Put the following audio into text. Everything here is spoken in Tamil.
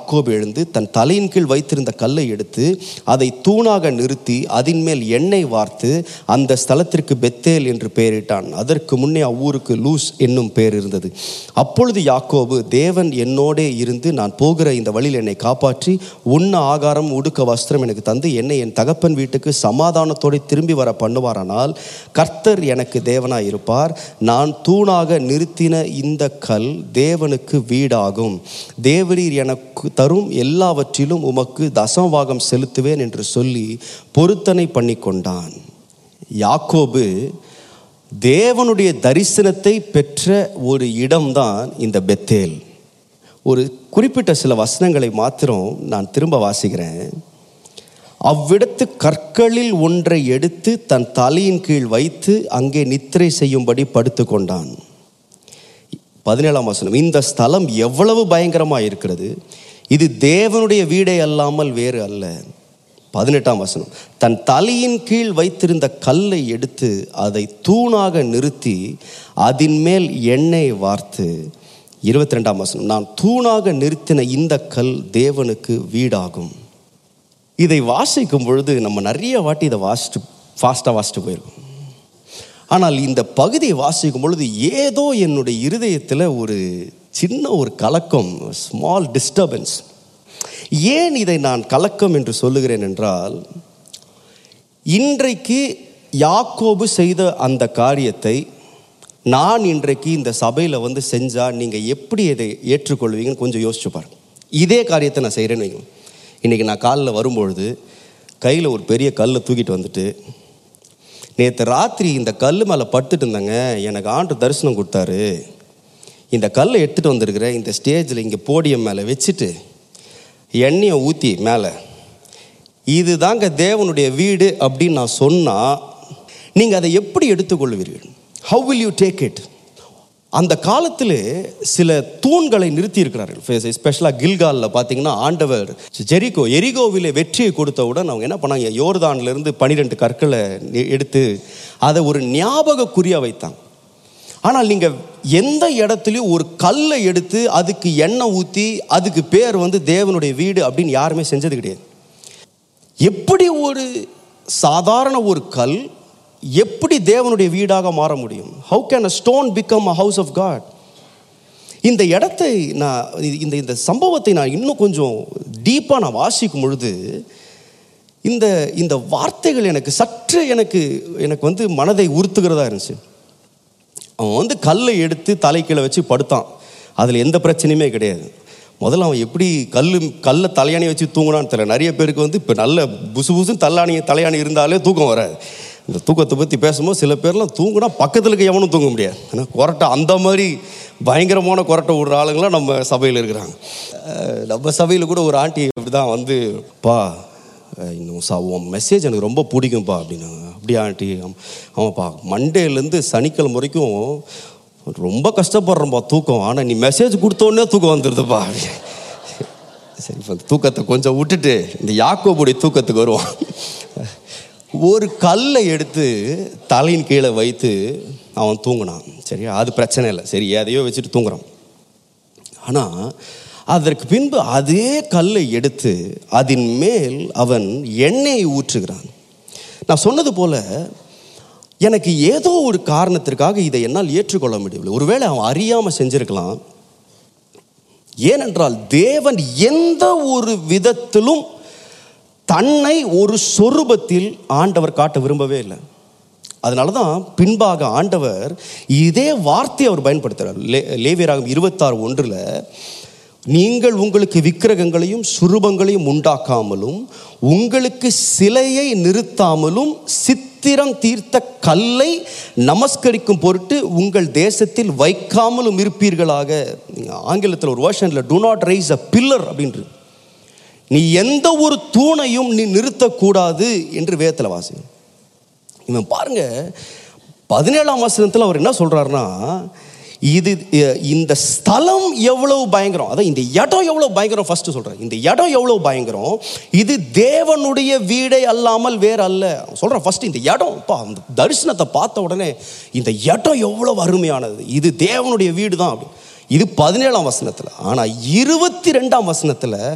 யாக்கோபு எழுந்து தன் தலையின் கீழ் வைத்திருந்த கல்லை எடுத்து அதை தூணாக நிறுத்தி அதின் மேல் எண்ணெய் வார்த்து அந்த ஸ்தலத்திற்கு பெத்தேல் என்று பெயரிட்டான் அதற்கு முன்னே அவ்வூருக்கு லூஸ் என்னும் பெயர் இருந்தது அப்பொழுது யாக்கோபு தேவன் என்னோடே இருந்து நான் போகிற இந்த வழியில் என்னை காப்பாற்றி உண்ண ஆகாரம் உடுக்க வஸ்திரம் எனக்கு தந்து என்னை என் தகப்பன் வீட்டுக்கு சமாதானத்தோடு திரும்பி வர பண்ணுவாரானால் கர்த்தர் எனக்கு தேவனாய் இருப்பார் நான் தூணாக நிறுத்தின இந்த கல் தேவனுக்கு வீடாகும் தேவரீர் எனக்கு தரும் எல்லாவற்றிலும் உமக்கு தசமபாகம் செலுத்துவேன் என்று சொல்லி பொருத்தனை பண்ணி கொண்டான் யாக்கோபு தேவனுடைய தரிசனத்தை பெற்ற ஒரு இடம்தான் இந்த பெத்தேல் ஒரு குறிப்பிட்ட சில வசனங்களை மாத்திரம் நான் திரும்ப வாசிக்கிறேன் அவ்விடத்து கற்களில் ஒன்றை எடுத்து தன் தலையின் கீழ் வைத்து அங்கே நித்திரை செய்யும்படி படுத்து கொண்டான் பதினேழாம் வசனம் இந்த ஸ்தலம் எவ்வளவு பயங்கரமாக இருக்கிறது இது தேவனுடைய வீடே அல்லாமல் வேறு அல்ல பதினெட்டாம் வசனம் தன் தலையின் கீழ் வைத்திருந்த கல்லை எடுத்து அதை தூணாக நிறுத்தி அதின் மேல் எண்ணெய் வார்த்து இருபத்தி ரெண்டாம் வசனம் நான் தூணாக நிறுத்தின இந்த கல் தேவனுக்கு வீடாகும் இதை வாசிக்கும் பொழுது நம்ம நிறைய வாட்டி இதை வாசிட்டு ஃபாஸ்ட்டாக வாசிட்டு போயிருக்கோம் ஆனால் இந்த பகுதியை வாசிக்கும் பொழுது ஏதோ என்னுடைய இருதயத்தில் ஒரு சின்ன ஒரு கலக்கம் ஸ்மால் டிஸ்டர்பன்ஸ் ஏன் இதை நான் கலக்கம் என்று சொல்லுகிறேன் என்றால் இன்றைக்கு யாக்கோபு செய்த அந்த காரியத்தை நான் இன்றைக்கு இந்த சபையில் வந்து செஞ்சால் நீங்கள் எப்படி இதை ஏற்றுக்கொள்வீங்கன்னு கொஞ்சம் யோசிச்சு பாருங்க இதே காரியத்தை நான் செய்கிறேன்னு வைங்க இன்றைக்கி நான் காலில் வரும்பொழுது கையில் ஒரு பெரிய கல்லை தூக்கிட்டு வந்துட்டு நேற்று ராத்திரி இந்த கல் மேலே படுத்துட்டு இருந்தேங்க எனக்கு ஆண்டு தரிசனம் கொடுத்தாரு இந்த கல்லை எடுத்துகிட்டு வந்திருக்கிறேன் இந்த ஸ்டேஜில் இங்கே போடியம் மேலே வச்சுட்டு எண்ணெயை ஊற்றி மேலே இதுதாங்க தேவனுடைய வீடு அப்படின்னு நான் சொன்னால் நீங்கள் அதை எப்படி எடுத்துக்கொள்வீர்கள் how will you take it அந்த காலத்தில் சில தூண்களை நிறுத்தி இருக்கிறார்கள் ஸ்பெஷலாக கில்காலில் பார்த்தீங்கன்னா ஆண்டவர் ஜெரிகோ எரிகோவிலே வெற்றியை கொடுத்தவுடன் அவங்க என்ன பண்ணாங்க யோர்தான்லேருந்து பனிரெண்டு கற்களை நி- எடுத்து அதை ஒரு ஞாபக குறியாக வைத்தாங்க ஆனால் நீங்கள் எந்த இடத்துலையும் ஒரு கல்லை எடுத்து அதுக்கு எண்ணெய் ஊற்றி அதுக்கு பேர் வந்து தேவனுடைய வீடு அப்படின்னு யாருமே செஞ்சது கிடையாது எப்படி ஒரு சாதாரண ஒரு கல் எப்படி தேவனுடைய வீடாக மாற முடியும் how can a stone become a house of God இந்த இடத்தை நான் இது- இந்த இந்த சம்பவத்தை நான் இன்னும் கொஞ்சம் டீப்பாக நான் வாசிக்கும் பொழுது இந்த இந்த வார்த்தைகள் எனக்கு சற்று எனக்கு எனக்கு வந்து மனதை உறுத்துகிறதா இருந்துச்சு அவன் வந்து கல்லை எடுத்து தலைக்கீழ வச்சு படுத்தான் அதில் எந்த பிரச்சனையுமே கிடையாது முதல்ல அவன் எப்படி கல் கல்லை தலையாணி வச்சு தூங்கினான்னு தெரியல நிறைய பேருக்கு வந்து இப்போ நல்ல புசு புசுன்னு தள்ளாணி தலையாணி இருந்தாலே தூக்கம் வராது இந்த தூக்கத்தை பற்றி பேசும்போது சில பேர்லாம் தூங்குனா பக்கத்தில் இருக்க எவனும் தூங்க முடியாது ஏன்னா கொரட்டை அந்த மாதிரி பயங்கரமான கொரட்டை விடுற ஆளுங்களாம் நம்ம சபையில் இருக்கிறாங்க அஹ் நம்ம சபையில் கூட ஒரு ஆண்டி இப்படி தான் வந்து பா அஹ் இன்னும் சா உன் மெசேஜ் எனக்கு ரொம்ப பிடிக்கும்ப்பா அப்படின்னாங்க அப்படியா ஆண்டி ஆம்- ஆமாப்பா மண்டேலேருந்து சனிக்கிழமை வரைக்கும் ரொம்ப கஷ்டப்படுறேன்ப்பா தூக்கம் ஆனால் நீ மெசேஜ் கொடுத்தோடனே தூக்கம் வந்துடுதுப்பா அப்படி சரி இப்போ தூக்கத்தை கொஞ்சம் விட்டுட்டு இந்த யாக்கோபுடைய தூக்கத்துக்கு வருவோம் ஒரு கல்லை எடுத்து தலையின் கீழே வைத்து அவன் தூங்கினான் சரியா அது பிரச்சனை இல்லை சரி எதையோ வச்சுட்டு தூங்குறான் ஆனால் அதற்கு பின்பு அதே கல்லை எடுத்து அதன் மேல் அவன் எண்ணெயை ஊற்றுகிறான் நான் சொன்னது போல எனக்கு ஏதோ ஒரு காரணத்திற்காக இதை என்னால் ஏற்றுக்கொள்ள முடியவில்லை ஒருவேளை அவன் அறியாமல் செஞ்சிருக்கலாம் ஏனென்றால் தேவன் எந்த ஒரு விதத்திலும் தன்னை ஒரு சொரூபத்தில் ஆண்டவர் காட்ட விரும்பவே இல்லை அதனால தான் பின்பாக ஆண்டவர் இதே வார்த்தையை அவர் பயன்படுத்துகிறார் லே லேவியராகம் இருபத்தாறு ஒன்றில் நீங்கள் உங்களுக்கு விக்கிரகங்களையும் சுரூபங்களையும் உண்டாக்காமலும் உங்களுக்கு சிலையை நிறுத்தாமலும் சித்திரம் தீர்த்த கல்லை நமஸ்கரிக்கும் பொருட்டு உங்கள் தேசத்தில் வைக்காமலும் இருப்பீர்களாக ஆங்கிலத்தில் ஒரு வேர்ஷனில் do not rise a pillar அப்படின்றது நீ எந்த ஒரு தூணையும் நீ நிறுத்தக்கூடாது என்று வேதத்தில் வாசி இவன் பாருங்க பதினேழாம் வசனத்தில் அவர் என்ன சொல்றாருன்னா இது அஹ், இந்த ஸ்தலம் எவ்வளவு பயங்கரம் அதான் இந்த இடம் எவ்வளவு பயங்கரம் ஃபர்ஸ்ட் சொல்றேன் இந்த இடம் எவ்வளவு பயங்கரம் இது தேவனுடைய வீடே அல்லாமல் வேற அல்ல அவன் சொல்றான் ஃபர்ஸ்ட் இந்த இடம் பா அந்த தரிசனத்தை பார்த்த உடனே இந்த இடம் எவ்வளவு அருமையானது இது தேவனுடைய வீடு தான் அப்படி இது பதினேழாம் வசனத்தில் ஆனால் இருபத்தி ரெண்டாம் வசனத்தில்